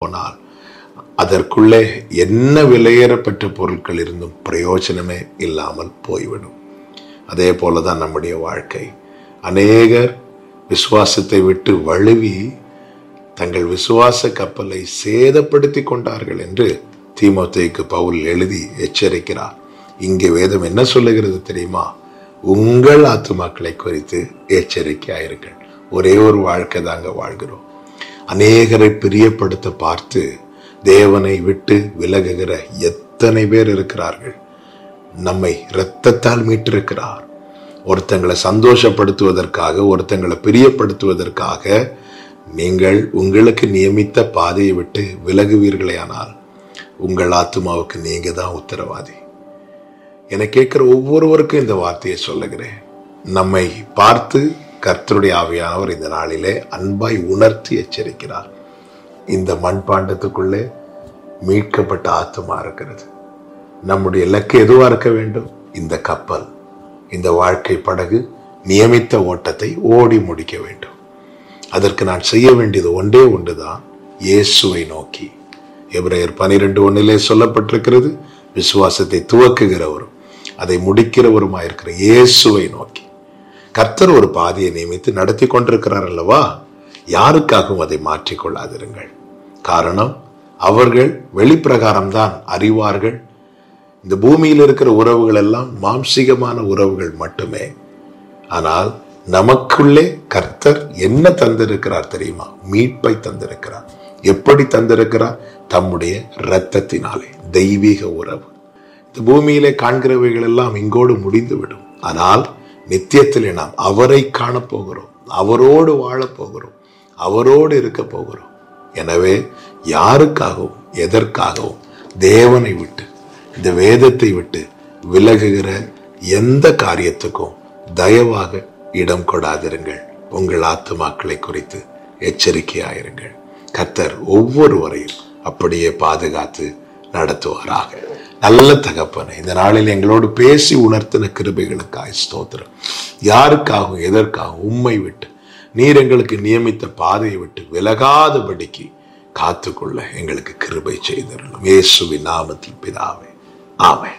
போனால் அதற்குள்ளே என்ன விலையேறப்பட்ட பொருட்கள் இருந்தும் பிரயோஜனமே இல்லாமல் போய்விடும் அதே போலதான் நம்முடைய வாழ்க்கை அநேகர் விசுவாசத்தை விட்டு வழுவி தங்கள் விசுவாச கப்பலை சேதப்படுத்தி கொண்டார்கள் என்று தீமோத்தேக்கு பவுல் எழுதி எச்சரிக்கிறார் இங்கே வேதம் என்ன சொல்லுகிறது தெரியுமா உங்கள் ஆத்துமாக்களை குறித்து எச்சரிக்கையாயிருங்கள் ஒரே ஒரு வாழ்க்கை தாங்க வாழ்கிறோம் அநேகரை பிரியப்படுத்த பார்த்து தேவனை விட்டு விலகுகிற எத்தனை பேர் இருக்கிறார்கள் நம்மை இரத்தத்தால் மீட்டிருக்கிறார் ஒருத்தங்களை சந்தோஷப்படுத்துவதற்காக ஒருத்தங்களை பிரியப்படுத்துவதற்காக நீங்கள் உங்களுக்கு நியமித்த பாதையை விட்டு விலகுவீர்களேயானால் உங்கள் ஆத்மாவுக்கு நீங்க தான் உத்தரவாதி என கேட்கிற ஒவ்வொருவருக்கும் இந்த வார்த்தையை சொல்லுகிறேன் நம்மை பார்த்து கர்த்தருடைய ஆவியானவர் இந்த நாளிலே அன்பாய் உணர்த்தி எச்சரிக்கிறார் இந்த மண்பாண்டத்துக்குள்ளே மீட்கப்பட்ட ஆத்மா இருக்கிறது நம்முடைய இலக்கு எதுவா இருக்க வேண்டும் இந்த கப்பல் இந்த வாழ்க்கை படகு நியமித்த ஓட்டத்தை ஓடி முடிக்க வேண்டும் அதற்கு நான் செய்ய வேண்டியது ஒன்றே ஒன்றுதான் இயேசுவை நோக்கி எபிரேயர் பனிரெண்டு ஒன்னிலே சொல்லப்பட்டிருக்கிறது விசுவாசத்தை துவக்குகிறவரும் அதை முடிக்கிறவருமாயிருக்கிற இயேசுவை நோக்கி கர்த்தர் ஒரு பாதையை நியமித்து நடத்தி கொண்டிருக்கிறார் அல்லவா யாருக்காகவும் அதை மாற்றிக்கொள்ளாதிருங்கள் காரணம் அவர்கள் வெளிப்பிரகாரம்தான் அறிவார்கள் இந்த பூமியில் இருக்கிற உறவுகள் எல்லாம் மாம்சிகமான உறவுகள் மட்டுமே ஆனால் நமக்குள்ளே கர்த்தர் என்ன தந்திருக்கிறார் தெரியுமா மீட்பை தந்திருக்கிறார் எப்படி தந்திருக்கிறார் தம்முடைய இரத்தத்தினாலே தெய்வீக உறவு இந்த பூமியிலே காண்கிறவைகள் எல்லாம் இங்கோடு முடிந்துவிடும் ஆனால் நித்தியத்திலே நாம் அவரை காணப் போகிறோம் அவரோடு வாழப் போகிறோம் அவரோடு இருக்க போகிறோம் எனவே யாருக்காகவும் எதற்காகவும் தேவனை விட்டு இந்த வேதத்தை விட்டு விலகுகிற எந்த காரியத்துக்கும் தயவாக இடம் கொடாதிருங்கள் உங்கள் ஆத்துமாக்களை குறித்து எச்சரிக்கையாயிருங்கள் கர்த்தர் ஒவ்வொருவரையும் அப்படியே பாதுகாத்து நடத்துவாராக நல்ல தகப்பனை இந்த நாளில் எங்களோடு பேசி உணர்த்தின கிருபைகளுக்காய் ஸ்தோத்திரம் யாருக்காகவும் எதற்காகவும் உம்மை விட்டு நீர் எங்களுக்கு நியமித்த பாதையை விட்டு விலகாதபடிக்கு காத்துக்கொள்ள எங்களுக்கு கிருபை செய்திருந்தோம் இயேசுவின் நாமத்தில் பிதாவே ஆமென்